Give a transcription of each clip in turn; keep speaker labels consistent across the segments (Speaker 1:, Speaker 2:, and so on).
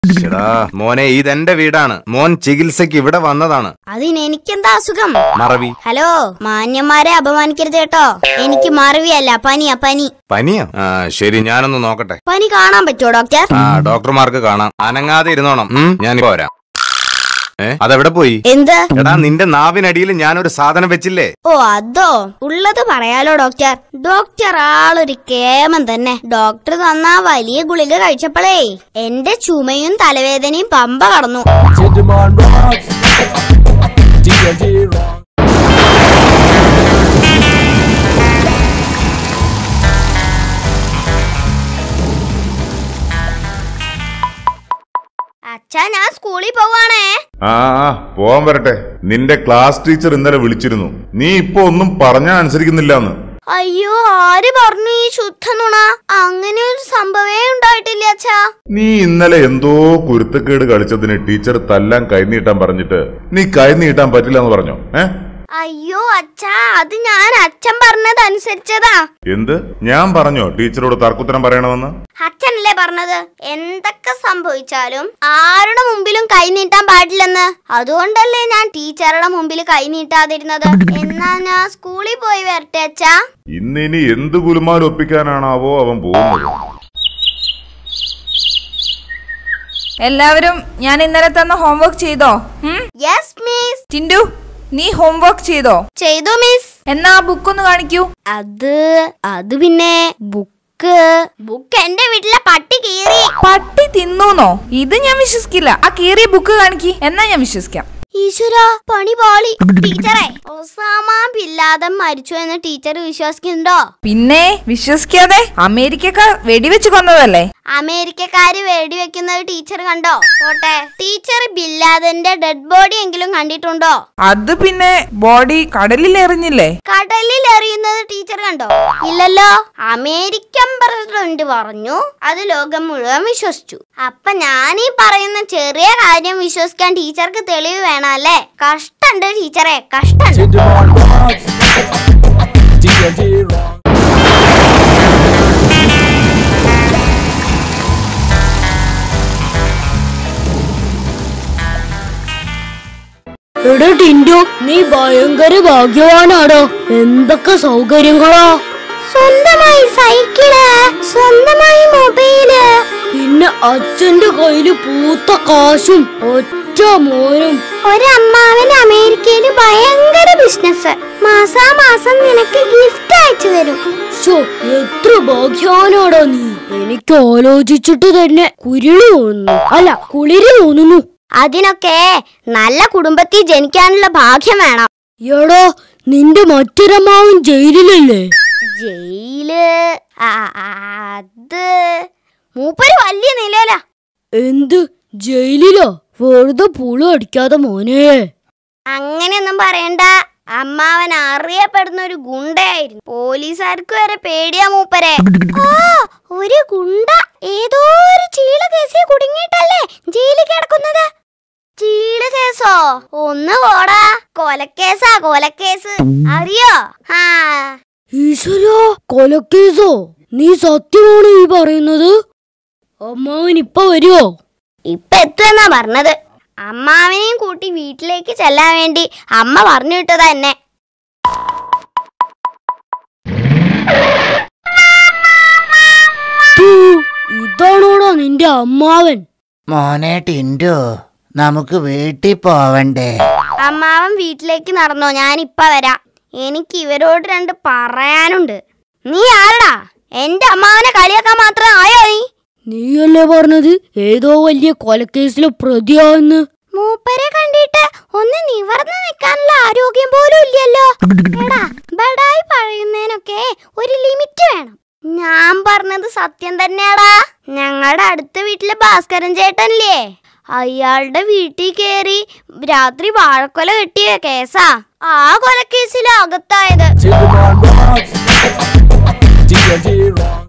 Speaker 1: ശ്ശെടാ, മോനെ ഇതെന്റെ വീടാണ് മോൻ ചികിത്സയ്ക്ക് ഇവിടെ വന്നതാണ്
Speaker 2: അതിന് എനിക്കെന്താ അസുഖം
Speaker 1: മറവി
Speaker 2: ഹലോ മാന്യന്മാരെ അപമാനിക്കരുത് കേട്ടോ എനിക്ക് മറവിയല്ല പനിയാ പനി
Speaker 1: പനിയോ ആ ശരി ഞാനൊന്ന് നോക്കട്ടെ
Speaker 2: പനി കാണാൻ പറ്റുമോ ഡോക്ടർ
Speaker 1: ആ ഡോക്ടർമാർക്ക് കാണാം അനങ്ങാതെ ഇരുന്നോണം ഉം, ഞാനിപ്പോ വരാം ഏ അതെവിടെ പോയി
Speaker 2: എന്ത്
Speaker 1: എടാ നിന്റെ നാവിനടിയിൽ ഞാനൊരു സാധനം വെച്ചില്ലേ
Speaker 2: ഓ അതോ ഉള്ളത് പറയാലോ ഡോക്ടർ ഡോക്ടർ ആളൊരു കേമൻ തന്നെ ഡോക്ടർ തന്ന ആ വലിയ ഗുളിക കഴിച്ചപ്പോഴേ എന്റെ ചുമയും തലവേദനയും പമ്പ കടന്നു
Speaker 3: Digimon rocks. D&D rocks.
Speaker 2: അച്ഛാ ഞാൻ സ്കൂളിൽ പോവാണേ
Speaker 4: ആ ആ പോവാൻ വരട്ടെ നിന്റെ ക്ലാസ് ടീച്ചർ ഇന്നലെ വിളിച്ചിരുന്നു നീ ഇപ്പൊ ഒന്നും പറഞ്ഞാ അനുസരിക്കുന്നില്ലാന്ന്
Speaker 2: അയ്യോ ആര് പറഞ്ഞു ഈ ശുദ്ധ നുണ അങ്ങനെ ഒരു സംഭവേ ഉണ്ടായിട്ടില്ല അച്ഛാ
Speaker 4: നീ ഇന്നലെ എന്തോ കുരുത്തക്കേട് കളിച്ചതിന് ടീച്ചർ തല്ലാൻ കൈനീട്ടാൻ പറഞ്ഞിട്ട് നീ കൈനീട്ടാൻ പറ്റില്ല എന്ന് പറഞ്ഞോ ഏ
Speaker 2: അയ്യോ അച്ഛാ അത് ഞാൻ അച്ഛൻ പറഞ്ഞത് അനുസരിച്ചതാ
Speaker 4: എന്ത് ഞാൻ പറഞ്ഞോ ടീച്ചറോട് തർക്കുത്തരം പറയണമെന്ന്
Speaker 2: അച്ഛനല്ലേ പറഞ്ഞത് എന്തൊക്കെ സംഭവിച്ചാലും ആരുടെ മുമ്പിലും കൈ നീട്ടാൻ പാടില്ലെന്ന് അതുകൊണ്ടല്ലേ ഞാൻ ടീച്ചറുടെ മുമ്പിൽ കൈ നീട്ടാതിരുന്നത് എന്നാ ഞാൻ സ്കൂളിൽ പോയി വരട്ടെ അച്ഛാ
Speaker 4: ഇന്നിനി എന്ത് കുലുമാൽ ഒപ്പിക്കാനാണാവോ അവൻ പോകുന്നത്
Speaker 5: എല്ലാവരും ഞാൻ ഇന്നലെ തന്ന ഹോംവർക്ക് ചെയ്തോ ഉം?
Speaker 2: യെസ് മിസ്
Speaker 5: ടിൻഡു നീ ഹോംവർക്ക് ചെയ്തോ
Speaker 2: ചെയ്തു മിസ്
Speaker 5: എന്നാ ആ ബുക്ക് ഒന്ന് കാണിക്കൂ
Speaker 2: അത് അത് പിന്നെ ബുക്ക് ബുക്ക് എന്റെ വീട്ടിലെ പട്ടി കീറി
Speaker 5: പട്ടി തിന്നൂന്നോ ഇത് ഞാൻ വിശ്വസിക്കില്ല ആ കീറിയ ബുക്ക് കാണിക്കി എന്നാ ഞാൻ വിശ്വസിക്കാം
Speaker 2: ഈശ്വര പണി പാളി ടീച്ചറെ ഒസാമ ബില്ലാദൻ മരിച്ചു എന്ന് ടീച്ചർ വിശ്വസിക്കുന്നുണ്ടോ
Speaker 5: പിന്നെ വിശ്വസിക്കാതെ അമേരിക്കക്കാർ വെടിവെച്ച് കൊന്നതല്ലേ
Speaker 2: അമേരിക്കക്കാര് വെടിവെക്കുന്നത് ടീച്ചർ കണ്ടോ പോട്ടെ ടീച്ചർ ബില്ലാദന്റെ ഡെഡ് ബോഡി എങ്കിലും കണ്ടിട്ടുണ്ടോ
Speaker 5: അത് പിന്നെ ബോഡി കടലിൽ എറിഞ്ഞില്ലേ
Speaker 2: കടലിൽ എറിയുന്നത് ടീച്ചർ കണ്ടോ ഇല്ലല്ലോ അമേരിക്കൻ പ്രസിഡന്റ് പറഞ്ഞു അത് ലോകം മുഴുവൻ വിശ്വസിച്ചു അപ്പൊ ഞാൻ ഈ പറയുന്ന ചെറിയ കാര്യം വിശ്വസിക്കാൻ ടീച്ചർക്ക് തെളിവ് വേണം അല്ലേ കഷ്ടണ്ട് ടീച്ചറെ കഷ്ടണ്ട്
Speaker 3: Digimon rocks. D&D rocks.
Speaker 6: എടാ ടിൻഡു നീ ഭയങ്കര ഭാഗ്യവാനാടോ എന്തൊക്കെ സൗകര്യങ്ങളാ
Speaker 2: സ്വന്തമായി സൈക്കിള് സ്വന്തമായി മൊബൈല്
Speaker 6: പിന്നെ അച്ഛന്റെ കയ്യില് പൂത്ത കാശും ഒറ്റ മോനും
Speaker 2: ഒരമ്മാവൻ അമേരിക്കയില് ഭയങ്കര ബിസിനസ് മാസാമാസം നിനക്ക് ഗിഫ്റ്റ് അയച്ചു തരും
Speaker 6: ശോ എത്ര ഭാഗ്യവാനാടാ നീ എനിക്ക് ആലോചിച്ചിട്ട് തന്നെ കുരുളി തോന്നുന്നു അല്ല കുളിരി തോന്നുന്നു
Speaker 2: അതിനൊക്കെ നല്ല കുടുംബത്തിൽ ജനിക്കാനുള്ള ഭാഗ്യം വേണം
Speaker 6: എടാ നിന്റെ മറ്റൊരമ്മാവൻ ജയിലിലല്ലേ
Speaker 2: ജയില് ആ, ആ, അത് മൂപ്പര് വലിയ നിലയില
Speaker 6: എന്ത് ജയിലിലോ വെറുതെ പുളു അടിക്കാതെ മോനെ
Speaker 2: അങ്ങനെയൊന്നും പറയണ്ട അമ്മാവൻ അറിയപ്പെടുന്ന ഒരു ഗുണ്ടയായിരുന്നു പോലീസുകാർക്ക് വരെ പേടിയാ മൂപ്പരെ ആ ഒരു ഗുണ്ട ഏതോ ഒരു ചീള കേസിൽ കുടുങ്ങിയിട്ടല്ലേ ജയിലിൽ കിടക്കുന്നത് ചീള കേസോ ഒന്ന് പോടാ കൊലക്കേസാ കൊലക്കേസ് അറിയോ ആ
Speaker 6: ഈശ്വരാ കൊലക്കേസോ നീ സത്യമാണ് ഈ പറയുന്നത് അമ്മാവൻ ഇപ്പൊ വരുവോ
Speaker 2: ഇപ്പൊ എത്തുമെന്നാ പറഞ്ഞത് അമ്മാവനെയും കൂട്ടി വീട്ടിലേക്ക് ചെല്ലാൻ വേണ്ടി അമ്മ പറഞ്ഞു വിട്ടതാ എന്നെ
Speaker 6: ഥൂ, ഇതാണോടാ നിന്റെ അമ്മാവൻ
Speaker 7: മോനെ ടിൻഡു നമുക്ക് വീട്ടിൽ പോവണ്ടേ
Speaker 2: അമ്മാവൻ വീട്ടിലേക്ക് നടന്നോ ഞാൻ ഇപ്പൊ വരാം എനിക്ക് ഇവരോട് രണ്ട് പറയാനുണ്ട് നീ ആരടാ എന്റെ അമ്മാവനെ കളിയാക്കാൻ മാത്രം ആയോ നീ
Speaker 6: നീയല്ലേ പറഞ്ഞത് ഏതോ വലിയ കൊലക്കേസിലെ പ്രതിയാന്ന്
Speaker 2: മൂപ്പരെ കണ്ടിട്ട് ഒന്ന് നിവർന്നു നിൽക്കാനുള്ള ആരോഗ്യം പോലും ഇല്ലല്ലോ എടാ ബടായി പറയുന്നതിനൊക്കെ ഒരു ലിമിറ്റ് വേണം ഞാൻ പറഞ്ഞത് സത്യം തന്നെയാടാ ഞങ്ങളുടെ അടുത്ത വീട്ടിലെ ഭാസ്കരൻ ചേട്ടനില്ലേ അയാളുടെ വീട്ടിൽ കയറി രാത്രി വാഴക്കൊല കെട്ടിയ കേസാ ആ കൊലക്കേസിലാ അകത്തായത്
Speaker 3: Digimon rocks. D&D rocks.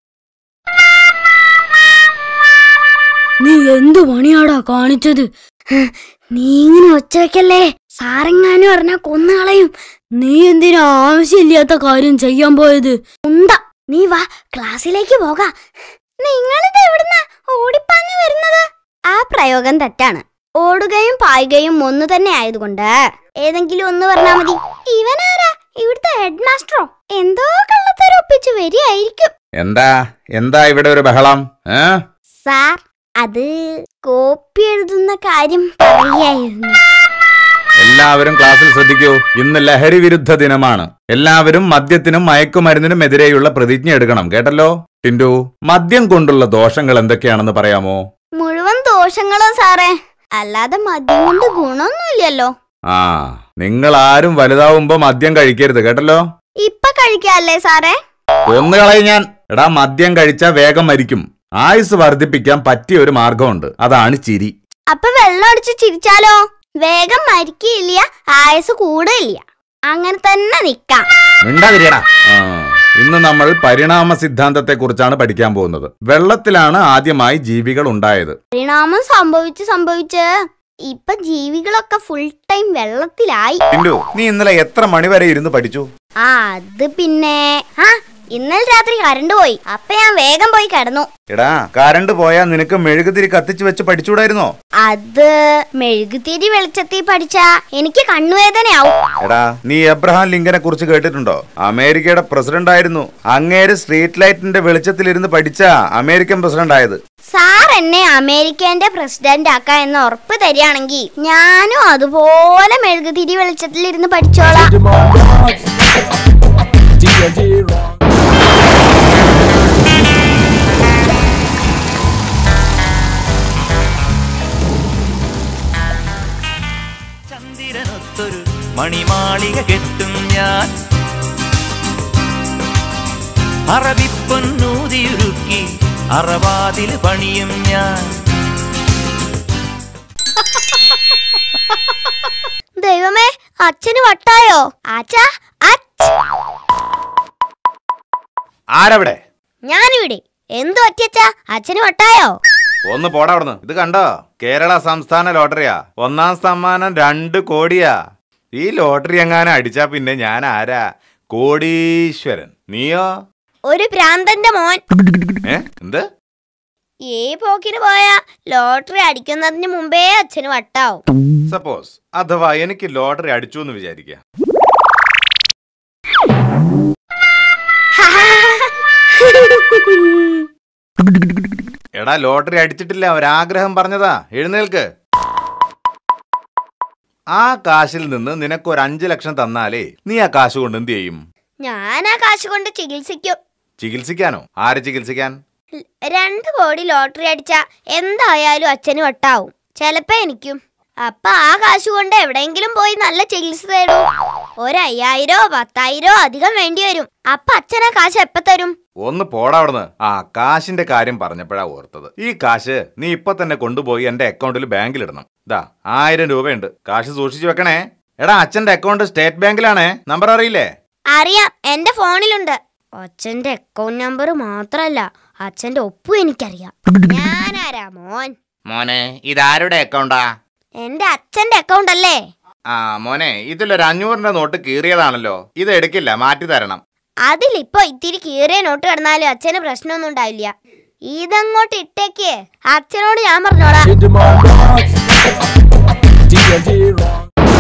Speaker 6: നീ എന്തു പണിയാടാ കാണിച്ചത് നീ ഇങ്ങനെ ഒച്ച വെക്കല്ലേ സാറെങ്ങാനും അറിഞ്ഞാ കൊന്നുകളയും നീ എന്തിനാ ആവശ്യമില്ലാത്ത കാര്യം ചെയ്യാൻ പോയത്
Speaker 2: ഉന്ത നീ വാ ക്ലാസ്സിലേക്ക് പോകാ നിങ്ങളിത് എവിടുന്നാ ഓടിപ്പാഞ്ഞു വരുന്നത് ആ പ്രയോഗം തെറ്റാണ് ഓടുകയും പായുകയും ഒന്നു തന്നെ ആയതുകൊണ്ട് ഏതെങ്കിലും ഒന്ന് പറഞ്ഞാ മതി ഇവനാരാ ഇവിടുത്തെ ഹെഡ് മാസ്റ്ററോ എന്തോ കള്ളത്തരൊപ്പിച്ച് വരികയായിരിക്കും
Speaker 1: എന്താ എന്താ ഇവിടെ ഒരു ബഹളം ഏ
Speaker 2: സാർ അത് കോപ്പി എഴുതുന്ന കാര്യം പറയായിരുന്നു
Speaker 1: എല്ലാവരും ക്ലാസ്സിൽ ശ്രദ്ധിക്കൂ ഇന്ന് ലഹരി വിരുദ്ധ ദിനമാണ് എല്ലാവരും മദ്യത്തിനും മയക്കുമരുന്നിനും എതിരെയുള്ള പ്രതിജ്ഞ എടുക്കണം കേട്ടല്ലോ ടിൻഡു മദ്യം കൊണ്ടുള്ള ദോഷങ്ങൾ എന്തൊക്കെയാണെന്ന് പറയാമോ
Speaker 2: മുഴുവൻ ദോഷങ്ങളോ സാറേ അല്ലാതെ മദ്യം കൊണ്ട് ഗുണമൊന്നുമില്ലല്ലോ
Speaker 1: ആ നിങ്ങൾ ആരും വലുതാവുമ്പോ മദ്യം കഴിക്കരുത് കേട്ടല്ലോ
Speaker 2: ഇപ്പൊ കഴിക്കാല്ലേ സാറേ
Speaker 1: കൊന്നുകളയും ഞാൻ എടാ മദ്യം കഴിച്ചാ വേഗം മരിക്കും ആയുസ് വർദ്ധിപ്പിക്കാൻ പറ്റിയ ഒരു മാർഗമുണ്ട് അതാണ് ചിരി
Speaker 2: അപ്പൊ വെള്ളം അടിച്ച് ചിരിച്ചാലോ വേഗം മരിക്കില്ല ആയുസ് കൂടില്ല അങ്ങനെ തന്നെ നിക്കാം
Speaker 1: മിണ്ടാതിരിയടാ ആ, ഇന്ന് നമ്മൾ പരിണാമ സിദ്ധാന്തത്തെ കുറിച്ചാണ് പഠിക്കാൻ പോകുന്നത് വെള്ളത്തിലാണ് ആദ്യമായി ജീവികൾ ഉണ്ടായത്
Speaker 2: പരിണാമം സംഭവിച്ച് സംഭവിച്ച് ഇപ്പൊ ജീവികളൊക്കെ ഫുൾ ടൈം വെള്ളത്തിലായി
Speaker 1: ടിൻഡു നീ ഇന്നലെ എത്ര മണി വരെ ഇരുന്ന് പഠിച്ചു
Speaker 2: ആ അത് പിന്നെ ആ ഇന്നലെ രാത്രി കറണ്ട് പോയി അപ്പൊ ഞാൻ വേഗം പോയി കിടന്നു
Speaker 1: എടാ കരണ്ട് പോയാ നിനക്ക് മെഴുകുതിരി കത്തിച്ചു വെച്ച് പഠിച്ചൂടായിരുന്നോ
Speaker 2: അത് മെഴുകുതിരി വെളിച്ചത്തിൽ പഠിച്ചാ എനിക്ക് കണ്ണുവേദനയാവും
Speaker 1: എടാ നീ എബ്രഹാം ലിങ്കനെ കുറിച്ച് കേട്ടിട്ടുണ്ടോ അമേരിക്കയുടെ പ്രസിഡന്റ് ആയിരുന്നു അങ്ങേര് സ്ട്രീറ്റ് ലൈറ്റിന്റെ വെളിച്ചത്തിലിരുന്ന് പഠിച്ച അമേരിക്കൻ പ്രസിഡന്റ് ആയത്
Speaker 2: സാർ എന്നെ അമേരിക്കേന്റെ പ്രസിഡന്റ് ആക്കാ എന്ന് ഉറപ്പ് തരികയാണെങ്കിൽ ഞാനും അതുപോലെ മെഴുകുതിരി വെളിച്ചത്തിൽ ഇരുന്ന് പഠിച്ചോളാം
Speaker 3: Demand rocks. TNT rocks.
Speaker 8: ചന്ദ്രനൊത്തൊരു മണിമാളിക കെട്ടും ഞാൻ അറബിപ്പൊന്നൂതിയുരുക്കി അറവാതിൽ പണിയും ഞാൻ
Speaker 2: ദൈവമേ അച്ഛന് വട്ടായോ ആച്ചാ അച്ഛ
Speaker 1: ആരവിടെ
Speaker 2: ഞാനിവിടെ എന്തു പറ്റിയച്ചാ അച്ഛന് വട്ടായോ
Speaker 1: ഒന്ന് പോടാ അവിടുന്ന് ഇത് കണ്ടോ കേരള സംസ്ഥാന ലോട്ടറിയാ ഒന്നാം സമ്മാനം രണ്ട് കോടിയാ ഈ ലോട്ടറി എങ്ങാനും അടിച്ചാ പിന്നെ ഞാൻ ആരാ കോടീശ്വരൻ നീയോ
Speaker 2: ഒരു ഭ്രാന്തന്റെ മോൻ
Speaker 1: ഏ എന്ത്
Speaker 2: ഈ പോക്കിന് പോയാ ലോട്ടറി അടിക്കുന്നതിന് മുമ്പേ അച്ഛന് വട്ടാവും
Speaker 1: സപ്പോസ് അഥവാ എനിക്ക് ലോട്ടറി അടിച്ചു എന്ന് വിചാരിക്കുക എടാ ലോട്ടറി അടിച്ചിട്ടില്ല ഒരാഗ്രഹം പറഞ്ഞതാ എഴുന്നേൽക്ക് ആ കാശിൽ നിന്ന് നിനക്ക് ഒരു അഞ്ചു ലക്ഷം തന്നാലേ നീ ആ കാശ് കൊണ്ട് എന്ത് ചെയ്യും
Speaker 2: ഞാൻ ആ കാശ് കൊണ്ട് ചികിത്സിക്കും
Speaker 1: ചികിത്സിക്കാനോ ആരെ ചികിത്സിക്കാൻ
Speaker 2: ല- രണ്ട് കോടി ലോട്ടറി അടിച്ചാ എന്തായാലും അച്ഛന് വട്ടാവും ചെലപ്പോ എനിക്കും അപ്പൊ ആ കാശ് കൊണ്ട് എവിടെയെങ്കിലും പോയി നല്ല ചികിത്സ തരൂ ഒരു അയ്യായിരോ പത്തായിരോ അധികം വേണ്ടി വരും അപ്പൊ അച്ഛൻ ആ കാശ് എപ്പ തരും
Speaker 1: ഒന്ന് പോടാ അവിടുന്ന് ആ കാശിന്റെ കാര്യം പറഞ്ഞപ്പോഴാ ഓർത്തത് ഈ കാശ് നീ ഇപ്പൊ തന്നെ കൊണ്ടുപോയി എന്റെ അക്കൗണ്ടിൽ ബാങ്കിൽ ഇടണം ദാ ആയിരം രൂപയുണ്ട് കാശ് സൂക്ഷിച്ചു വെക്കണേ എടാ അച്ഛന്റെ അക്കൗണ്ട് സ്റ്റേറ്റ് ബാങ്കിലാണേ നമ്പർ അറിയില്ലേ
Speaker 2: അറിയാം എന്റെ ഫോണിലുണ്ട് അച്ഛന്റെ അക്കൗണ്ട് നമ്പർ മാത്രല്ല അച്ഛന്റെ ഒപ്പും എനിക്കറിയാം ഞാനാരാ മോൻ
Speaker 1: മോനെ ഇതാരുടെ അക്കൗണ്ടാ
Speaker 2: എന്റെ അച്ഛന്റെ അക്കൗണ്ട് അല്ലേ
Speaker 1: ആ മോനെ ഇതിലൊരു അഞ്ഞൂറിന്റെ നോട്ട് കീറിയതാണല്ലോ ഇത് എടുക്കില്ല മാറ്റി തരണം
Speaker 2: അതിലിപ്പോ ഇത്തിരി കീറിയ നോട്ട് കിടന്നാലും അച്ഛന് പ്രശ്നമൊന്നും ഉണ്ടാവില്ല ഇതങ്ങോട്ട് ഇട്ടേക്ക് അച്ഛനോട് ഞാൻ പറഞ്ഞോളാം
Speaker 3: Demand rocks. TNT rocks.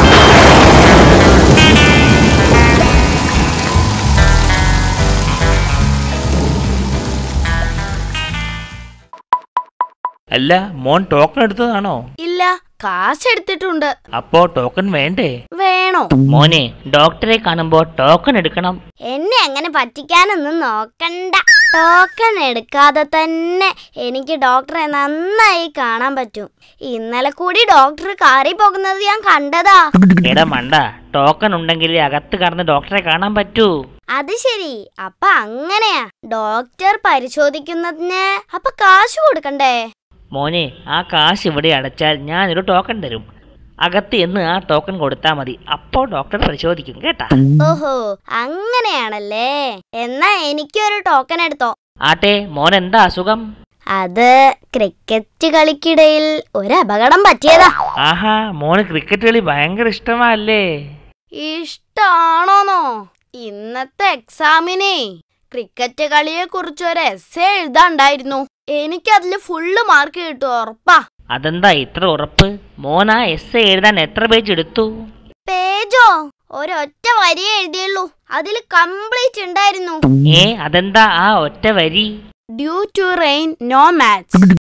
Speaker 9: അല്ല മോൻ ടോക്കൺ എടുത്തതാണോ
Speaker 6: ഇല്ല കാശ് എടുത്തിട്ടുണ്ട്
Speaker 9: അപ്പോ ടോക്കൺ വേണ്ടേ
Speaker 6: വേണോ
Speaker 9: മോനെ ഡോക്ടറെ കാണുമ്പോ ടോക്കൺ എടുക്കണം
Speaker 2: എന്നെ അങ്ങനെ പറ്റിക്കാനൊന്നും നോക്കണ്ട ടോക്കൺ എടുക്കാതെ തന്നെ എനിക്ക് ഡോക്ടറെ നന്നായി കാണാൻ പറ്റും ഇന്നലെ കൂടി ഡോക്ടർ കാറി പോകുന്നത് ഞാൻ കണ്ടതാ
Speaker 9: എടാ മണ്ട ടോക്കൺ ഉണ്ടെങ്കിൽ അകത്ത് കടന്ന് ഡോക്ടറെ കാണാൻ പറ്റൂ
Speaker 2: അത് ശരി അപ്പൊ അങ്ങനെയാ ഡോക്ടർ പരിശോധിക്കുന്നതിന് അപ്പൊ കാശ് കൊടുക്കണ്ടേ
Speaker 9: മോനെ ആ കാശ് ഇവിടെ അടച്ചാൽ ഞാനൊരു ടോക്കൺ തരും അകത്ത് എന്ന് ആ ടോക്കൺ കൊടുത്താൽ മതി അപ്പോൾ ഡോക്ടർ പരിശോധിക്കും കേട്ടാ
Speaker 2: ഓഹോ അങ്ങനെയാണല്ലേ എന്നാ എനിക്കൊരു ടോക്കൺ എടുത്തോ
Speaker 9: ആട്ടെ മോൻ എന്താ അസുഖം
Speaker 2: അത് ക്രിക്കറ്റ് കളിക്കിടയിൽ ഒരു അപകടം പറ്റിയതാ
Speaker 9: ആഹാ മോന് ക്രിക്കറ്റ് കളി ഭയങ്കര ഇഷ്ടമല്ലേ
Speaker 2: ഇഷ്ടാണോന്നോ ഇന്നത്തെ എക്സാമിനെ ക്രിക്കറ്റ് കളിയെ കുറിച്ച് ഒരു എസ് എഴുതാണ്ടായിരുന്നു എനിക്കതില് ഫുള്ള് മാർക്ക് കിട്ടും ഉറപ്പാ
Speaker 9: അതെന്താ ഇത്ര ഉറപ്പ് മോൻ ആ എസ് എഴുതാൻ എത്ര പേജ് എടുത്തു
Speaker 2: പേജോ ഒരൊറ്റ വരിയെ എഴുതിയുള്ളൂ അതിൽ കംപ്ലീറ്റ് ഉണ്ടായിരുന്നു
Speaker 9: ഏ അതെന്താ ആ ഒറ്റ വരി
Speaker 2: due to rain no maths